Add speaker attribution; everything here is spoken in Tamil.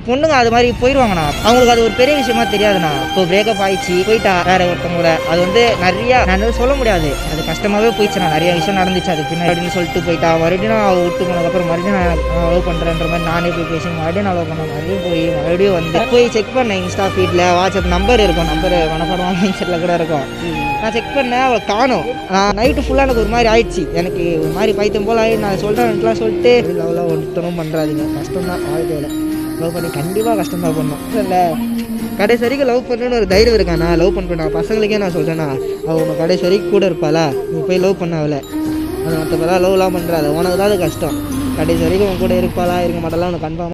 Speaker 1: பொண்ணுங்க அது மாதிரி போயிடுவாங்கண்ணா அவங்களுக்கு அது ஒரு பெரிய விஷயமா தெரியாதுண்ணா இப்போ பிரேக்கப் ஆயிடுச்சு போயிட்டா வேற ஒருத்தவங்க கூட அது வந்து நிறைய நான் எதுவும் சொல்ல முடியாது அது கஷ்டமாவே போயிடுச்சுண்ணா நிறைய விஷயம் நடந்துச்சு அது பின்னாடி அப்படின்னு சொல்லிட்டு போயிட்டா மறுபடியும் நான் அவ விட்டு போனதுக்கப்புறம் மறுபடியும் நான் லவ் பண்ணுறேன்ற மாதிரி நானே போய் பேசி மறுபடியும் நான் லவ் பண்ண மறுபடியும் போய் மறுபடியும் வந்து போய் செக் பண்ணேன் இன்ஸ்டா ஃபீட்டில் வாட்ஸ்அப் நம்பர் இருக்கும் நம்பர் மனப்பாடம் மைண்ட் செட்டில் கூட இருக்கும் நான் செக் பண்ணேன் அவளை காணும் நான் நைட்டு ஃபுல்லாக எனக்கு ஒரு மாதிரி ஆயிடுச்சு எனக்கு ஒரு மாதிரி பைத்தியம் போல ஆகி நான் சொல்கிறேன்லாம் சொல்லிட்டு லவ்லாம் ஒருத்தரும் பண்ணுறாதீங்க கஷ்டம் தான் வாழ்க்கையில் லவ் பண்ணி கண்டிப்பாக கஷ்டம் தான் பண்ணும் இல்லை கடைசி வரைக்கும் லவ் பண்ணணும்னு ஒரு தைரியம் இருக்காண்ணா லவ் பண்ணுறேன் நான் பசங்களுக்கே நான் சொல்கிறேன்னா அவங்க கடைசி வரைக்கும் கூட இருப்பாளா நீ போய் லவ் பண்ண அவளை அது மற்றப்பெல்லாம் லவ்லாம் பண்ணுறாது உனக்கு தான் அது கஷ்டம் கடைசி வரைக்கும் உன் கூட இருப்பாளா இருக்க மாட்டாளா உனக்கு கன்ஃபார்ம்